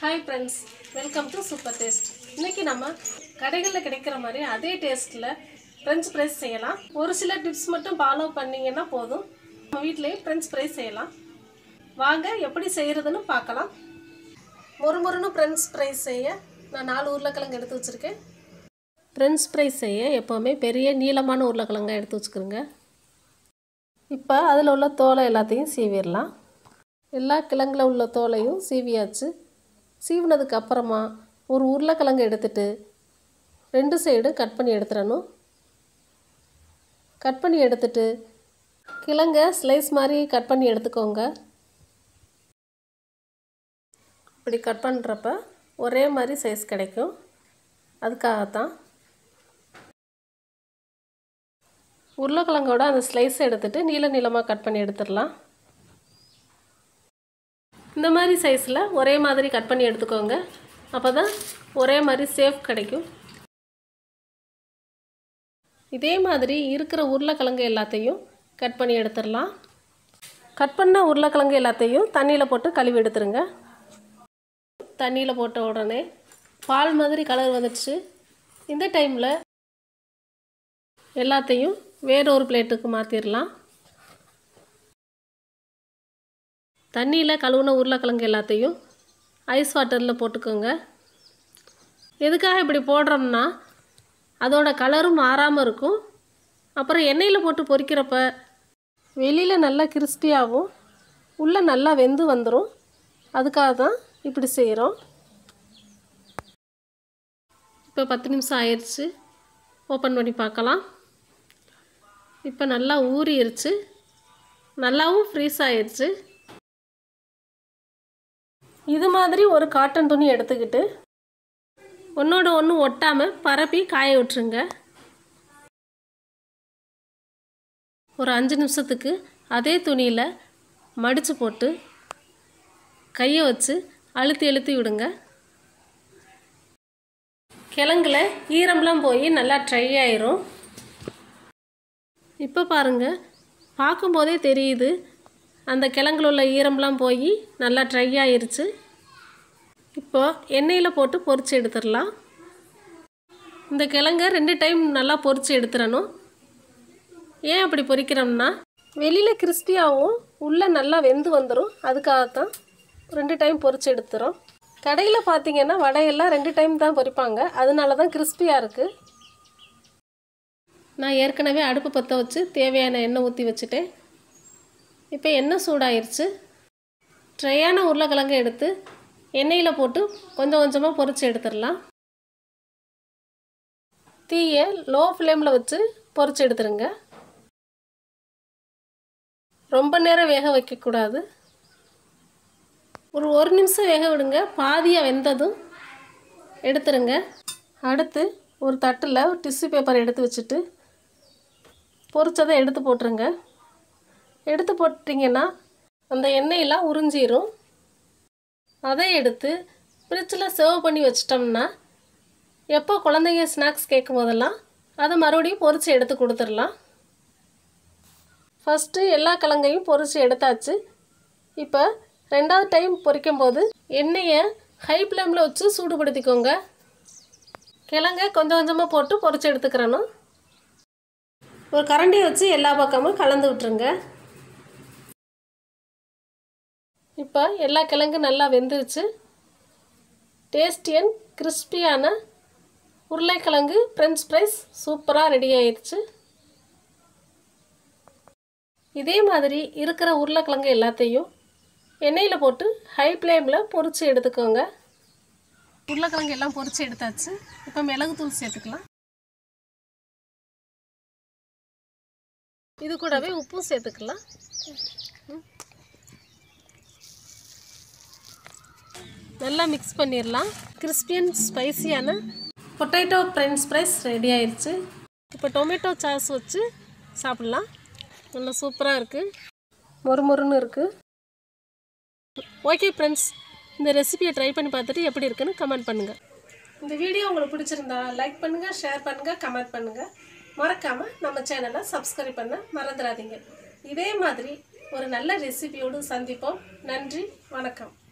hi friends welcome to super taste இன்னைக்கு நம்ம கடைகளில் கிடைக்கிற மாதிரி அதே டேஸ்ட்டில் ஃப்ரெஞ்ச் ஃப்ரைஸ் செய்யலாம் ஒரு சில டிப்ஸ் மட்டும் ஃபாலோ பண்ணீங்கன்னா போதும் நம்ம வீட்டிலேயே ஃப்ரெஞ்ச் ஃப்ரைஸ் செய்யலாம் வாங்க எப்படி செய்கிறதுன்னு பார்க்கலாம் மொறுமொறுன்னு ஃப்ரெஞ்ச் ஃப்ரைஸ் செய்ய நான் நாலு உருளைக்கிழங்கு எடுத்து வச்சுருக்கேன் ஃப்ரெஞ்ச் ஃப்ரைஸ் செய்ய எப்போவுமே பெரிய நீளமான உருளைக்கிழங்கா எடுத்து வச்சுக்கிறோங்க இப்போ அதில் உள்ள தோலை எல்லாத்தையும் சீவிடலாம் எல்லா கிழங்குல உள்ள தோலையும் சீவியாச்சு சீவினதுக்கு அப்புறமா ஒரு உருளைக்கிழங்கு எடுத்துட்டு ரெண்டு சைடு கட் பண்ணி எடுத்துடணும் கட் பண்ணி எடுத்துட்டு கிழங்க ஸ்லைஸ் மாதிரி கட் பண்ணி எடுத்துக்கோங்க இப்படி கட் பண்ணுறப்ப ஒரே மாதிரி சைஸ் கிடைக்கும் அதுக்காகத்தான் உருளைக்கிழங்கோட அந்த ஸ்லைஸ் எடுத்துட்டு நீள நீளமாக கட் பண்ணி எடுத்துடலாம் இந்த மாதிரி சைஸில் ஒரே மாதிரி கட் பண்ணி எடுத்துக்கோங்க அப்போ தான் ஒரே மாதிரி சேஃப் கிடைக்கும் இதே மாதிரி இருக்கிற உருளைக்கிழங்கு எல்லாத்தையும் கட் பண்ணி எடுத்துடலாம் கட் பண்ண உருளைக்கிழங்கு எல்லாத்தையும் தண்ணியில் போட்டு கழுவி எடுத்துருங்க தண்ணியில் போட்ட உடனே பால் மாதிரி கலர் வந்துடுச்சு இந்த டைமில் எல்லாத்தையும் வேற ஒரு பிளேட்டுக்கு மாற்றிடலாம் தண்ணியில் கழுவுன உருளைக்கிழங்கு எல்லாத்தையும் ஐஸ் வாட்டரில் போட்டுக்கோங்க எதுக்காக இப்படி போடுறோம்னா அதோட கலரும் மாறாமல் இருக்கும் அப்புறம் எண்ணெயில் போட்டு பொரிக்கிறப்ப வெளியில் நல்லா கிறிஸ்பியாகவும் உள்ளே நல்லா வெந்து வந்துடும் அதுக்காக தான் இப்படி செய்கிறோம் இப்போ பத்து நிமிஷம் ஆயிடுச்சு ஓப்பன் பண்ணி பார்க்கலாம் இப்போ நல்லா ஊறிடுச்சு நல்லாவும் ஃப்ரீஸ் ஆயிடுச்சு இது மாதிரி ஒரு காட்டன் துணி எடுத்துக்கிட்டு ஒன்றோட ஒன்று ஒட்டாமல் பரப்பி காய விட்டுருங்க ஒரு அஞ்சு நிமிஷத்துக்கு அதே துணியில் மடித்து போட்டு கையை வச்சு அழுத்தி அழுத்தி விடுங்க கிழங்குல ஈரம்லாம் போய் நல்லா ட்ரை ஆயிரும் இப்போ பாருங்கள் பார்க்கும்போதே தெரியுது அந்த கிழங்குல உள்ள ஈரம்லாம் போய் நல்லா ட்ரை ஆயிருச்சு இப்போ எண்ணெயில் போட்டு பொரிச்சு எடுத்துடலாம் இந்த கிழங்க ரெண்டு டைம் நல்லா பொரிச்சு எடுத்துடணும் ஏன் அப்படி பொரிக்கிறோம்னா வெளியில் கிறிஸ்பியாகவும் உள்ளே நல்லா வெந்து வந்துடும் அதுக்காகத்தான் ரெண்டு டைம் பொரிச்சு எடுத்துகிறோம் கடையில் பார்த்தீங்கன்னா வடையெல்லாம் ரெண்டு டைம் தான் பொரிப்பாங்க அதனால தான் கிறிஸ்பியாக இருக்குது நான் ஏற்கனவே அடுப்பு பற்ற வச்சு தேவையான எண்ணெய் ஊற்றி வச்சுட்டேன் இப்போ எண்ணெய் சூடாயிருச்சு ட்ரையான உருளைக்கிழங்கு எடுத்து எண்ணெயில் போட்டு கொஞ்சம் கொஞ்சமாக பொரிச்சு எடுத்துடலாம் தீயை லோ ஃப்ளேமில் வச்சு பொரிச்சு எடுத்துருங்க ரொம்ப நேரம் வேக வைக்கக்கூடாது ஒரு ஒரு நிமிஷம் வேக விடுங்க பாதியாக வெந்ததும் எடுத்துருங்க அடுத்து ஒரு தட்டில் டிஷ்யூ பேப்பர் எடுத்து வச்சுட்டு பொரிச்சதை எடுத்து போட்டுருங்க எடுத்து போட்டிங்கன்னா அந்த எண்ணெயெல்லாம் உறிஞ்சிரும் அதை எடுத்து ஃப்ரிட்ஜில் சர்வ் பண்ணி வச்சிட்டோம்னா எப்போ குழந்தைங்க ஸ்நாக்ஸ் கேட்கும் போதெல்லாம் அதை மறுபடியும் பொரித்து எடுத்து கொடுத்துடலாம் ஃபஸ்ட்டு எல்லா கிழங்கையும் பொரித்து எடுத்தாச்சு இப்போ ரெண்டாவது டைம் பொரிக்கும் போது எண்ணெயை ஹை ஃப்ளேமில் வச்சு சூடுபடுத்திக்கோங்க கிழங்க கொஞ்சம் கொஞ்சமாக போட்டு பொரித்து எடுத்துக்கிறணும் ஒரு கரண்டியை வச்சு எல்லா பக்கமும் கலந்து விட்டுருங்க இப்போ எல்லா கிழங்கும் நல்லா வெந்துருச்சு டேஸ்டி அண்ட் கிறிஸ்பியான உருளைக்கிழங்கு ஃப்ரெஞ்ச் ஃப்ரைஸ் சூப்பராக ரெடி ஆயிடுச்சு இதே மாதிரி இருக்கிற உருளைக்கிழங்கு எல்லாத்தையும் எண்ணெயில் போட்டு ஹை ஃப்ளேமில் பொரித்து எடுத்துக்கோங்க உருளைக்கிழங்கு எல்லாம் பொரித்து எடுத்தாச்சு இப்போ மிளகுத்தூள் சேர்த்துக்கலாம் இது கூடவே உப்பும் சேர்த்துக்கலாம் நல்லா மிக்ஸ் பண்ணிடலாம் கிறிஸ்பியன் ஸ்பைசியான பொட்டேட்டோ ஃப்ரெஞ்ச் ஃப்ரைஸ் ரெடி ஆயிடுச்சு இப்போ டொமேட்டோ சாஸ் வச்சு சாப்பிட்லாம் நல்லா சூப்பராக இருக்குது மொறுமொறுன்னு இருக்குது ஓகே ஃப்ரெண்ட்ஸ் இந்த ரெசிபியை ட்ரை பண்ணி பார்த்துட்டு எப்படி இருக்குன்னு கமெண்ட் பண்ணுங்கள் இந்த வீடியோ உங்களுக்கு பிடிச்சிருந்தா லைக் பண்ணுங்கள் ஷேர் பண்ணுங்கள் கமெண்ட் பண்ணுங்கள் மறக்காமல் நம்ம சேனலை சப்ஸ்கிரைப் பண்ண மறந்துடாதீங்க இதே மாதிரி ஒரு நல்ல ரெசிபியோடு சந்திப்போம் நன்றி வணக்கம்